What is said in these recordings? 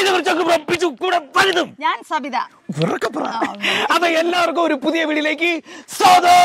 കുറിച്ചൊക്കെ ഉറപ്പിച്ചു കൂടെ പഴുതും ഞാൻ സബിത ഉറക്കെ പറ. അപ്പൊ എല്ലാവർക്കും ഒരു പുതിയ വീഡിയോയിലേക്ക് സ്വാഗതം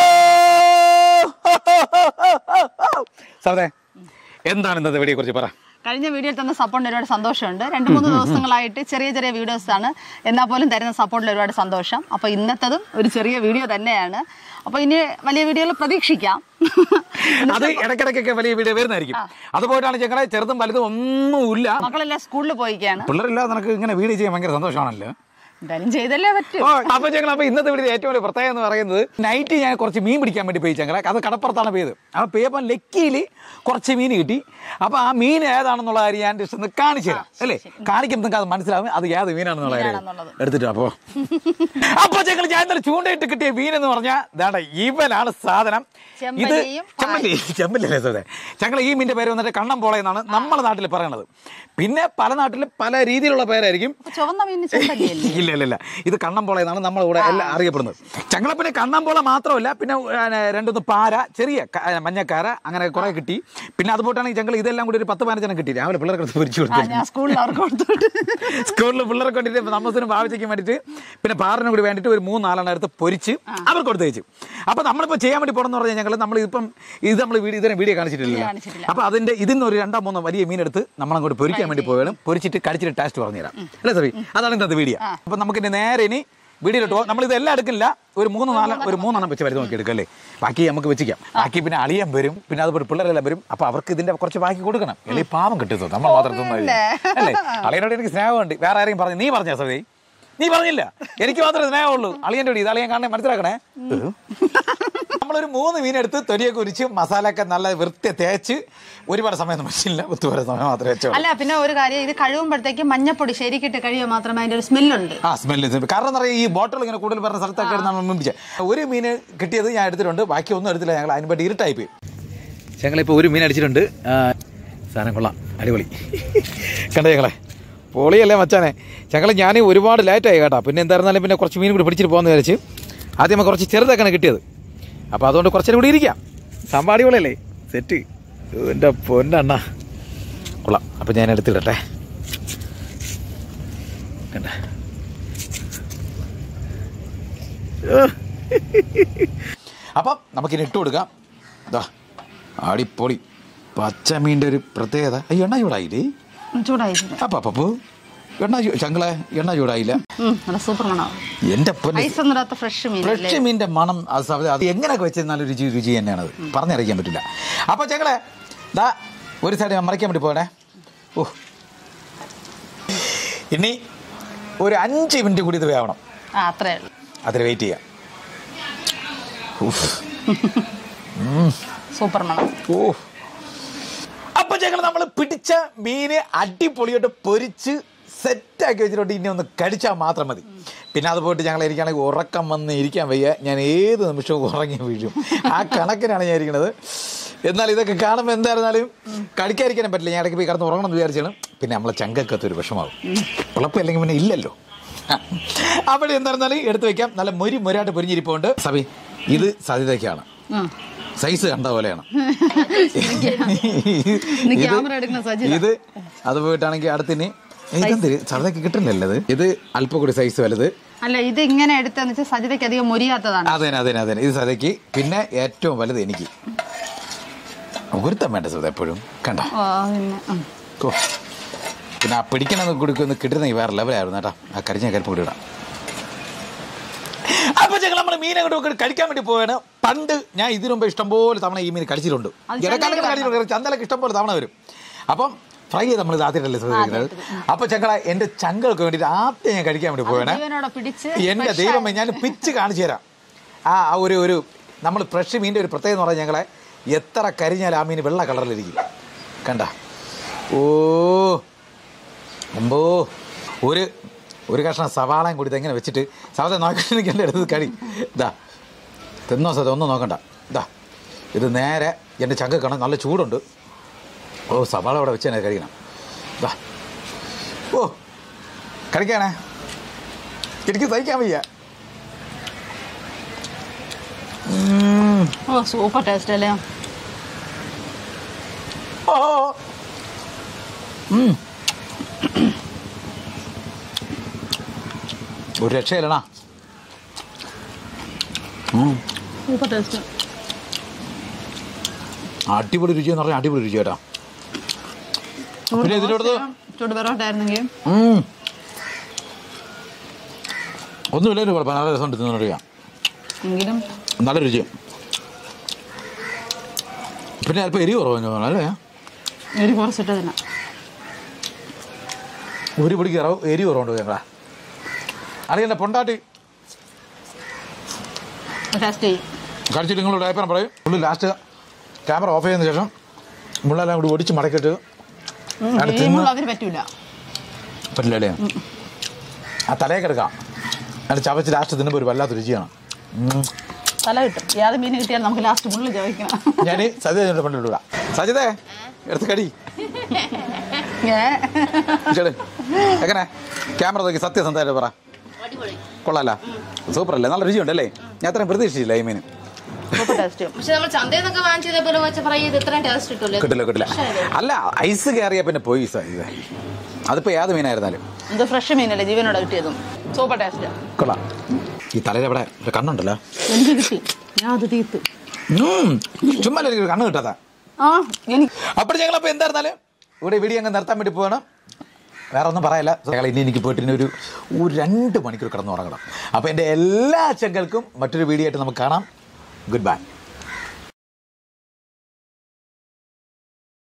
സാറേ എന്താണ് ഇന്നത്തെ വീഡിയോ കുറിച്ച് പറ കഴിഞ്ഞ വീഡിയോയിൽ തന്ന സപ്പോർട്ടിന് ഒരുപാട് സന്തോഷമുണ്ട് രണ്ട് മൂന്ന് ദിവസങ്ങളായിട്ട് ചെറിയ ചെറിയ വീഡിയോസ് ആണ് എന്നാൽ പോലും തരുന്ന സപ്പോർട്ടിൽ ഒരുപാട് സന്തോഷം അപ്പൊ ഇന്നത്തതും ഒരു ചെറിയ വീഡിയോ തന്നെയാണ് അപ്പൊ ഇനി വലിയ വീഡിയോകൾ പ്രതീക്ഷിക്കാം അത് ഇടയ്ക്കിടയ്ക്കൊക്കെ വലിയ വീഡിയോ വരുന്നതായിരിക്കും അതുപോയിട്ടാണ് ഞങ്ങളെ ചെറുതും വലുതും ഒന്നുമില്ല മക്കളെല്ലാം സ്കൂളിൽ പോയിക്കാണ് പിള്ളേരില്ലാതെ നിനക്ക് ഇങ്ങനെ വീഡിയോ ചെയ്യാൻ ഭയങ്കര സന്തോഷമാണല്ലോ എന്തായാലും ചെയ്തല്ലേ പറ്റൂ ഓ, അപ്പൊ ഞങ്ങൾ അപ്പൊ ഇന്നത്തെ വീഡിയോ ഏറ്റവും വലിയ പ്രത്യേകത എന്ന് പറയുന്നത് നൈറ്റ് ഞാൻ കുറച്ച് മീൻ പിടിക്കാൻ വേണ്ടി പോയി ഞങ്ങളെ അത് കടപ്പുറത്താണ് പെയ്ത് അപ്പൊ പെയ്യപ്പം ലക്കിയിൽ കുറച്ച് മീൻ കിട്ടി അപ്പൊ ആ മീൻ ഏതാണെന്നുള്ള കാര്യം ഞാൻ ജസ്റ്റ് ഒന്ന് കാണിച്ചു തരാം അല്ലേ കാണിക്കുമ്പോൾ നിങ്ങൾക്ക് അത് മനസ്സിലാവും അത് ഏത് മീനാണെന്നുള്ള കാര്യം മീനാണെന്നുള്ളത്. എടുത്തിട്ട് അപ്പോ അപ്പൊ ഞങ്ങൾ ഞാൻ ഇന്നലെ ചൂണ്ടയിട്ട് കിട്ടിയ മീൻ എന്ന് പറഞ്ഞാൽ ഇതാണ്ട ഇവനാണ് സാധനം ഇത് ചെമ്പല്ലിയും ചെമ്മല്ലി ചെമ്മല്ലല്ലേ സാറേ ഞങ്ങൾ ഈ മീനിന്റെ പേര് വന്നിട്ട് കണ്ണംപോള എന്നാണ് നമ്മുടെ നാട്ടിൽ പറയണത് പിന്നെ പല നാട്ടിലും പല രീതിയിലുള്ള പേരായിരിക്കും അപ്പൊ ചുവന്ന മീനിന് ചെമ്പല്ലിയല്ലേ ഇല്ല ഇല്ല ഇല്ല ഇത് കണ്ണമ്പോള എന്നാണ് നമ്മൾ ഇവിടെ എല്ലാം അറിയപ്പെടുന്നത് ഞങ്ങളെ പിന്നെ കണ്ണമ്പോള മാത്രമല്ല പിന്നെ ഏ, രണ്ടൊന്ന് പാര ചെറിയ ക- ഏ, മഞ്ഞക്കാര അങ്ങനെ കുറെ കിട്ടി പിന്നെ അതുപോട്ടാണ് ഞങ്ങൾ ഇതെല്ലാം കൂടി ഒരു പത്ത് പതിനഞ്ചെണ്ണം കിട്ടി രാവിലെ പിള്ളേർക്ക് എടുത്ത് പൊരിച്ചു ആ കൊടുത്തു ഞാൻ സ്കൂളിൽ അവർക്ക് കൊടുത്തോട്ട് സ്കൂളിൽ പിള്ളേർക്ക് വേണ്ടിയിട്ട് നമ്മസിനും ഭാവിച്ചയ്ക്കും വേണ്ടിയിട്ട് പിന്നെ പാറിനും കൂടി വേണ്ടിയിട്ട് ഒരു മൂന്ന് നാലെണ്ണം എടുത്ത് പൊരിച്ച് അവർക്ക് കൊടുത്ത് വെച്ചു അപ്പൊ നമ്മളിപ്പോൾ ചെയ്യാൻ വേണ്ടി പോകണമെന്ന് പറഞ്ഞാൽ ഞങ്ങൾ നമ്മൾ ഇപ്പം ഇത് നമ്മൾ വീഡിയോ ഇതിനെ വീഡിയോ കാണിച്ചിട്ടില്ല കാണിച്ചിട്ടില്ല. അപ്പൊ അതിന്റെ ഇതിന്ന് ഒരു രണ്ടോ മൂന്നോ വലിയ മീൻ എടുത്ത് നമ്മളങ്ങോട്ട് പൊരിക്കാൻ വേണ്ടി പോവുകയാണ് പൊരിച്ചിട്ട് കടിച്ചിട്ട് ടേസ്റ്റ് പറഞ്ഞുതരാം അല്ലേ സബി അതാണ് ഇന്നത്തെ വീഡിയോ അപ്പൊ നമുക്ക് ഇനി നേരെ ഇനി വീഡിയോയിലോട്ട് പോകാം നമ്മൾ ഇതെല്ലാം എടുക്കില്ല ഒരു മൂന്ന് നാല് ഒരു മൂന്നെണ്ണം വെച്ച് വരുന്ന നോക്കി എടുക്കാം അല്ലേ ബാക്കി നമുക്ക് വെച്ചിക്കാം ബാക്കി പിന്നെ അളിയൻ വരും പിന്നെ അതുപോലെ പിള്ളേരെല്ലാം വരും അപ്പൊ അവർക്ക് ഇതിന്റെ കുറച്ച് ബാക്കി കൊടുക്കണം അല്ലെങ്കിൽ പാവം കിട്ടുന്നു നമ്മൾ മാത്രം തിന്നാ അല്ലേ അളിയനോട് എനിക്ക് സ്നേഹമുണ്ട് വേറെ ആരെയും പറഞ്ഞു നീ പറഞ്ഞ സബി നീ പറഞ്ഞില്ല എനിക്ക് മാത്രമേ സ്നേഹമുള്ളൂ അളിയൻ്റെ കൂടി ഇത് അളിയൻ കാണണേ മനസ്സിലാക്കണേ നമ്മളൊരു മൂന്ന് മീനെടുത്ത് തൊലിയൊക്കെ ഉരിച്ച് മസാലയൊക്കെ നല്ല വൃത്തി തേച്ച് ഒരുപാട് സമയം വെച്ചില്ല ഒത്തുപാട് സമയം മാത്രമേ വെച്ചോളൂ അല്ല പിന്നെ ഒരു കാര്യം ഇത് കഴുകുമ്പോഴത്തേക്ക് മഞ്ഞപ്പൊടി ശരിക്കിട്ട് കഴിയുമ്പോൾ മാത്രമേ അതിന്റെ ഒരു സ്മെല്ലുണ്ട് ആ സ്മെല്ല് കാരണം എന്താ പറയുക ഈ ബോട്ടിൽ ഇങ്ങനെ കൂടുതൽ പറഞ്ഞ സ്ഥലത്തൊക്കെ നമ്മൾ മുമ്പിച്ച ഒരു മീൻ കിട്ടിയത് ഞാൻ എടുത്തിട്ടുണ്ട് ബാക്കി ഒന്നും എടുത്തില്ല ഞങ്ങൾ അതിന് വേണ്ടി ഇരുട്ടായി പോയി ഞങ്ങളിപ്പോൾ ഒരു മീൻ അടിച്ചിട്ടുണ്ട് സാധനം കൊള്ളാം അടിപൊളി കണ്ടേ ഞങ്ങളെ പൊളിയല്ലേ മച്ചാനെ ഞങ്ങൾ ഞാൻ ഒരുപാട് ലേറ്റായി കേട്ടോ പിന്നെ എന്തായിരുന്നാലും പിന്നെ കുറച്ച് മീൻ കൂടി പിടിച്ചിട്ട് പോകുന്ന വിചാരിച്ച് ആദ്യം നമുക്ക് കുറച്ച് ചെറുതാക്കാണ് കിട്ടിയത് അപ്പോൾ അതുകൊണ്ട് കുറച്ചും കൂടി ഇരിക്കാം സംഭവം അടിപൊളിയല്ലേ സെറ്റ് എൻ്റെ പൊന്നണ്ണ കൊള്ളാം അപ്പോൾ ഞാൻ എടുത്തിടട്ടെ കണ്ട അപ്പം നമുക്കിനി ഇട്ട് കൊടുക്കാം ഇതാ അടിപൊളി പച്ചമീൻ്റെ ഒരു പ്രത്യേകത അയ്യോ എണ്ണ ചൂടായില്ലേ ചൂടായിരുന്നു അപ്പം അപ്പൂ എണ്ണ ചൂ- ചങ്കളെ എണ്ണ ചൂടായില്ല നല്ല സൂപ്പർ മണം എൻ്റെ പൊന്നെ ഐസ് ഒന്നും ഇടാത്ത ഫ്രഷ് മീൻ ഫ്രഷ് മീൻ്റെ മണം അത് സ- അത് എങ്ങനെയൊക്കെ വെച്ചിരുന്നാലും രുചി രുചി തന്നെയാണ് അത് പറഞ്ഞറിയിക്കാൻ പറ്റില്ല അപ്പോൾ ഞങ്ങളെ ദാ ഒരു സൈഡ് മറിക്കാൻ വേണ്ടി പോകണേ ഓ ഇനി ഒരു അഞ്ച് മിനിറ്റ് കൂടി ഇത് വേവണം ആ അത്രേ ഉള്ളൂ അതിൽ വെയിറ്റ് ചെയ്യാം ഉഫ്. സൂപ്പർ മണം ഓ അപ്പൊ ഞങ്ങൾ നമ്മൾ പിടിച്ച മീന് അടിപൊളിയായിട്ട് പൊരിച്ച് സെറ്റാക്കി വെച്ചിട്ടുണ്ട് ഇനി ഒന്ന് കടിച്ചാൽ മാത്രം മതി പിന്നെ അത് പോയിട്ട് ഞങ്ങൾ ഇരിക്കുകയാണെങ്കിൽ ഉറക്കം വന്ന് ഇരിക്കാൻ വയ്യ ഞാൻ ഏത് നിമിഷവും ഉറങ്ങി വീഴും ആ കണക്കിനാണ് ഞാൻ ഇരിക്കുന്നത് എന്നാൽ ഇതൊക്കെ കാണുമ്പോൾ എന്തായിരുന്നാലും കടിക്കാതിരിക്കാനും പറ്റില്ല ഞാൻ ഇടയ്ക്ക് പോയി കിടന്ന് ഉറങ്ങണം എന്ന് വിചാരിച്ചാണ് പിന്നെ നമ്മളെ ചങ്കക്കത്ത് ഒരു വിഷമാവും കുഴപ്പമില്ലെങ്കിൽ പിന്നെ ഇല്ലല്ലോ അവിടെ എന്തായിരുന്നാലും എടുത്തു വെക്കാം നല്ല മൊരി മൊരായിട്ട് പൊരിഞ്ഞിരിപ്പുണ്ട് സബി ഇത് സതിതയ്ക്കാണ് ഉം. സൈസ് കണ്ട പോലെയാണ് ഇന്ന് ഇത് ക്യാമറ എടുക്കുന്ന സജിത. ഇത് അത് പോയിട്ടാണെങ്കിൽ അടുത്തിന് ഇതെന്ത് സതിതയ്ക്ക് കിട്ടുന്നില്ല ഇത് ഇത് അല്പം കൂടി സൈസ് വലുത് അല്ല ഇത് ഇങ്ങനെ എടുത്തെന്ന് വെച്ചാൽ സജിതയ്ക്ക് അധികം മൊരിയാത്തതാണ് അതെ അതെ അതെ ഇത് സതയ്ക്ക് പിന്നെ ഏറ്റവും വലുത് എനിക്ക് ഒരുത്തം വേണ്ട സത എപ്പോഴും കണ്ട ഓ, പിന്നെ, ഉം. ഓ പിന്നെ ആ പിടിക്കണമെന്ന് കൊടുക്കുന്ന കിട്ടുന്ന വേറെ ലെവലായിരുന്നു കേട്ടോ ആ കരിഞ്ഞ കരിപ്പ് കൂടി ഇടാം അപ്പൊ ഞങ്ങൾ നമ്മൾ മീൻ അങ്ങോട്ട് കഴിക്കാൻ വേണ്ടി പോവാണ് പണ്ട് ഞാൻ ഇതിനു മുമ്പ് ഇഷ്ടംപോലെ തവണ ഈ മീൻ കഴിച്ചിട്ടുണ്ട് അത് ഇടക്കാലൊക്കെ കഴിച്ചിട്ടുണ്ട് ചന്തലൊക്കെ ഇഷ്ടംപോലെ തവണ വരും അപ്പം ഫ്രൈ ചെയ്ത് നമ്മൾ ഇത് ആദ്യമായിട്ടല്ലേ ശ്രദ്ധിക്കുന്നത് അപ്പൊ ചങ്കള എന്റെ ചങ്കൾക്ക് വേണ്ടിയിട്ട് ആദ്യം ഞാൻ കഴിക്കാൻ വേണ്ടി പോവാണ് ജീവനോടെ പിടിച്ച് എന്റെ ദൈവമേ ഞാൻ പിച്ച് കാണിച്ചു തരാം ആ ആ ഒരു ഒരു നമ്മൾ ഫ്രഷ് മീൻ്റെ ഒരു പ്രത്യേകത എന്ന് പറഞ്ഞാൽ ഞങ്ങളെ എത്ര കരിഞ്ഞാൽ ആ മീൻ വെള്ള കളറിലിരിക്കും കണ്ട ഓ അമ്പോ ഒരു ഒരു കഷ്ണം സവാളയും കൂടി ഇതെങ്ങനെ വെച്ചിട്ട് സവാള നോക്കി എൻ്റെ അടുത്ത് കഴി ഇതാ തിന്നോ സത ഒന്നും നോക്കണ്ട ഇതാ ഇത് നേരെ എൻ്റെ ചങ്ക കാണാൻ നല്ല ചൂടുണ്ട് ഓ സവാള അവിടെ വെച്ച് തന്നെ കഴിക്കണം ഇതാ ഓ കഴിക്കാണേ എനിക്ക് സഹിക്കാൻ വയ്യ ഉം. ഓ സൂപ്പർ ടേസ്റ്റ് അല്ലേ ഓ ഉം. ഒരു രക്ഷയില്ലണാ ഉം. സൂപ്പർ ടേസ്റ്റ് അടിപൊളി രുചി എന്ന് പറഞ്ഞാൽ അടിപൊളി രുചി കേട്ടോ പിന്നെ ഇതിനോട് ചൂട് പെറോട്ടായിരുന്നെങ്കിൽ ഒന്നുമില്ല ഒരു കുഴപ്പം നല്ല രസമുണ്ട് തിന്നറിയാം എങ്കിലും നല്ല രുചി പിന്നെ അല്പം എരി കുറവ് തോന്നുന്നു അല്ലേ ഒരു കുറച്ചിട്ട് തന്നെ ഒരു പിടിക്ക് ഇറവ് എരി കുറവുണ്ട് ഞങ്ങളാ അറിയണ്ട പൊണ്ടാട്ടി ടേസ്റ്റ് ചെയ്യും കഴിച്ചിട്ട് നിങ്ങളോട് അഭിപ്രായം പറയും പുള്ളി ലാസ്റ്റ് ക്യാമറ ഓഫ് ചെയ്തതിന് ശേഷം മുള്ളെല്ലാം കൂടി ഒടിച്ച് മടക്കിയിട്ട് അടുത്ത് ഈ മുള്ള അതിന് പറ്റൂല പറ്റില്ലല്ലേ ആ തലയൊക്കെ എടുക്കാം എന്നിട്ട് ചവച്ച് ലാസ്റ്റ് തിന്നുമ്പോൾ ഒരു വല്ലാത്ത രുചിയാണ് ഉം. തല കിട്ടും ഏത് മീൻ കിട്ടിയാലും നമുക്ക് ലാസ്റ്റ് മുള്ളിൽ ചോദിക്കണം ഞാൻ സജിത കൊണ്ടിട്ടുള്ള സജിതേ എടുത്ത് കടി ഏ ചേട്ടൻ എങ്ങനെ ക്യാമറ നോക്കി സത്യസന്ധമായിട്ട് പറ കൊള്ളാല്ല സൂപ്പർ അല്ലേ നല്ല രുചിയുണ്ടല്ലേ ഞാൻ അത്രയും പ്രതീക്ഷിച്ചില്ല ഈ മീൻ സൂപ്പർ ടേസ്റ്റ് പക്ഷെ നമ്മൾ ചന്തയിൽ നിന്നൊക്കെ വാങ്ങിച്ചതേപോലെ വെച്ച് ഫ്രൈ ചെയ്ത് ഇത്രയും ടേസ്റ്റ് കിട്ടൂലേ കിട്ടില്ല കിട്ടില്ല അല്ല ഐസ് കയറിയ പിന്നെ പോയി സജിത അതിപ്പോൾ ഏത് മീനായിരുന്നാലും ഇത് ഫ്രഷ് മീനല്ലേ ജീവനോടെ കിട്ടിയതും സൂപ്പർ ടേസ്റ്റ് കൊള്ളാം ഈ തലയിൽ അവിടെ ഒരു കണ്ണുണ്ടല്ലോ എനിക്ക് കിട്ടി ഞാൻ അത് തീർത്തു ഉം. ചുമ്മാ അല്ലേ ഒരു കണ്ണ് കിട്ടാത്ത ആ എനിക്ക് അപ്പോൾ ഞങ്ങളപ്പോൾ എന്തായിരുന്നാലും ഇവിടെ ഈ വീഡിയോ അങ്ങ് നിർത്താൻ വേണ്ടി പോവാണ് വേറെ ഒന്നും പറയല്ല ഞങ്ങൾ ഇനി എനിക്ക് പോയിട്ട് ഇനി ഒരു ഒരു രണ്ട് മണിക്കൂർ കിടന്ന് ഉറങ്ങണം അപ്പോൾ എൻ്റെ എല്ലാ ചെങ്കൾക്കും മറ്റൊരു വീഡിയോ ആയിട്ട് നമുക്ക് കാണാം ഗുഡ് ബൈ